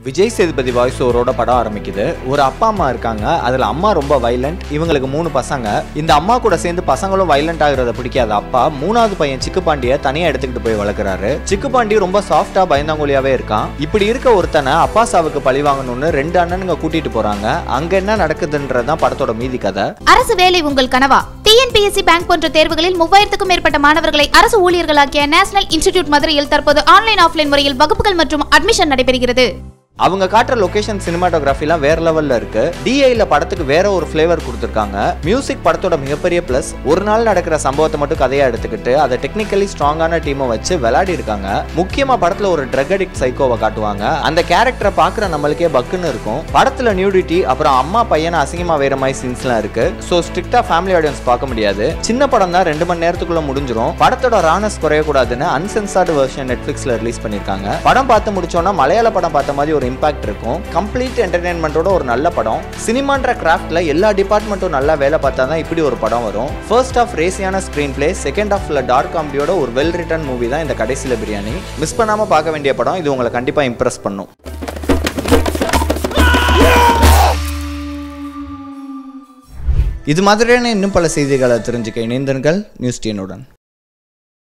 Vijay Sethupathi voice ஓவரோட படம் ஆரம்பிக்குது ஒரு அப்பா அம்மா இருக்காங்க அதுல அம்மா ரொம்ப வைலண்ட் இவங்களுக்கு மூணு பசங்க இந்த அம்மா கூட சேர்ந்து பசங்களும் வைலண்ட் ஆகுறத பிடிக்காத அப்பா மூணாவது பையன் சிக்கு பாண்டிய தனியா எடுத்துக்கிட்டு போய் வளர்க்குறாரு சிக்கு பாண்டி ரொம்ப சாஃப்டா பயந்தாங்கோலியாவே இருக்கான் இப்படி இருக்க ஒருத்தனை அப்பா சாவுக்கு பழி வாங்கணும்னு ரெண்டு அண்ணனுங்க கூட்டிட்டு போறாங்க அங்க என்ன நடக்குதுன்றதுதான் படத்தோட மீதி கதை அரசு வேலை உங்கள் கனவா டிஎன்பிஎஸ்சி பேங்க் போன்ற தேர்வுகளில் மூவாயிரத்துக்கும் மேற்பட்ட மாணவர்களை அரசு ஊழியர்களாக்கிய நேஷனல் இன்ஸ்டிடியூட் மதுரையில் தற்போது ஆன்லைன் ஆஃப்லைன் முறையில் வகுப்புகள் மற்றும் அட்மிஷன் நடைபெறுகிறது அவங்க காட்டுற லொகேஷன் சினிமாட்டோகிராஃபிலாம் வேற லெவல்ல இருக்கு டிஐல படத்துக்கு வேற ஒரு ஃப்ளேவர் கொடுத்துருக்காங்க மியூசிக் படத்தோட மிகப்பெரிய ப்ளஸ் ஒரு நாள் நடக்கிற சம்பவத்தை மட்டும் கதையா எடுத்துக்கிட்டு அதை டெக்னிக்கலி ஸ்ட்ராங்கான டீமை வச்சு விளையாடி இருக்காங்க முக்கியமா படத்துல ஒரு ட்ரக் அடிக்ட் சைக்கோவை காட்டுவாங்க அந்த கேரக்டரை பார்க்குற நம்மளுக்கே பக்குன்னு இருக்கும் படத்துல நியூடிட்டி அப்புறம் அம்மா பையனை அசிங்கமா வேற மாதிரி சீன்ஸ்லாம் இருக்கு ஸோ ஸ்ட்ரிக்டா ஃபேமிலி ஆடியன்ஸ் பார்க்க முடியாது சின்ன படம் தான் ரெண்டு மணி நேரத்துக்குள்ள முடிஞ்சிரும் படத்தோட ரானஸ் குறையக்கூடாதுன்னு அன்சென்சார்டு வெர்ஷன் நெட்ஃபிளிக்ஸ்ல ரிலீஸ் பண்ணிருக்காங்க படம் பார்த்து முடிச்சோன்னா மலையாள படம் பார்த்த மாதிரி ஒரு இம்பாக்ட் இருக்கும் கம்ப்ளீட் என்டர்டைன்மெண்ட்டோட ஒரு நல்ல படம் சினிமான்ற கிராஃப்ட்ல எல்லா டிபார்ட்மெண்ட்டும் நல்லா வேலை பார்த்தா தான் இப்படி ஒரு படம் வரும் ஃபர்ஸ்ட் ஆஃப் ரேசியான ஸ்க்ரீன் பிளே செகண்ட் ஆஃப்ல டார்க் காமெடியோட ஒரு வெல் ரிட்டன் மூவி தான் இந்த கடைசியில பிரியாணி மிஸ் பண்ணாம பார்க்க வேண்டிய படம் இது உங்களை கண்டிப்பா இம்ப்ரெஸ் பண்ணும் இது மாதிரியான இன்னும் பல செய்திகளை தெரிஞ்சுக்க இணைந்தர்கள் நியூஸ் டீனுடன்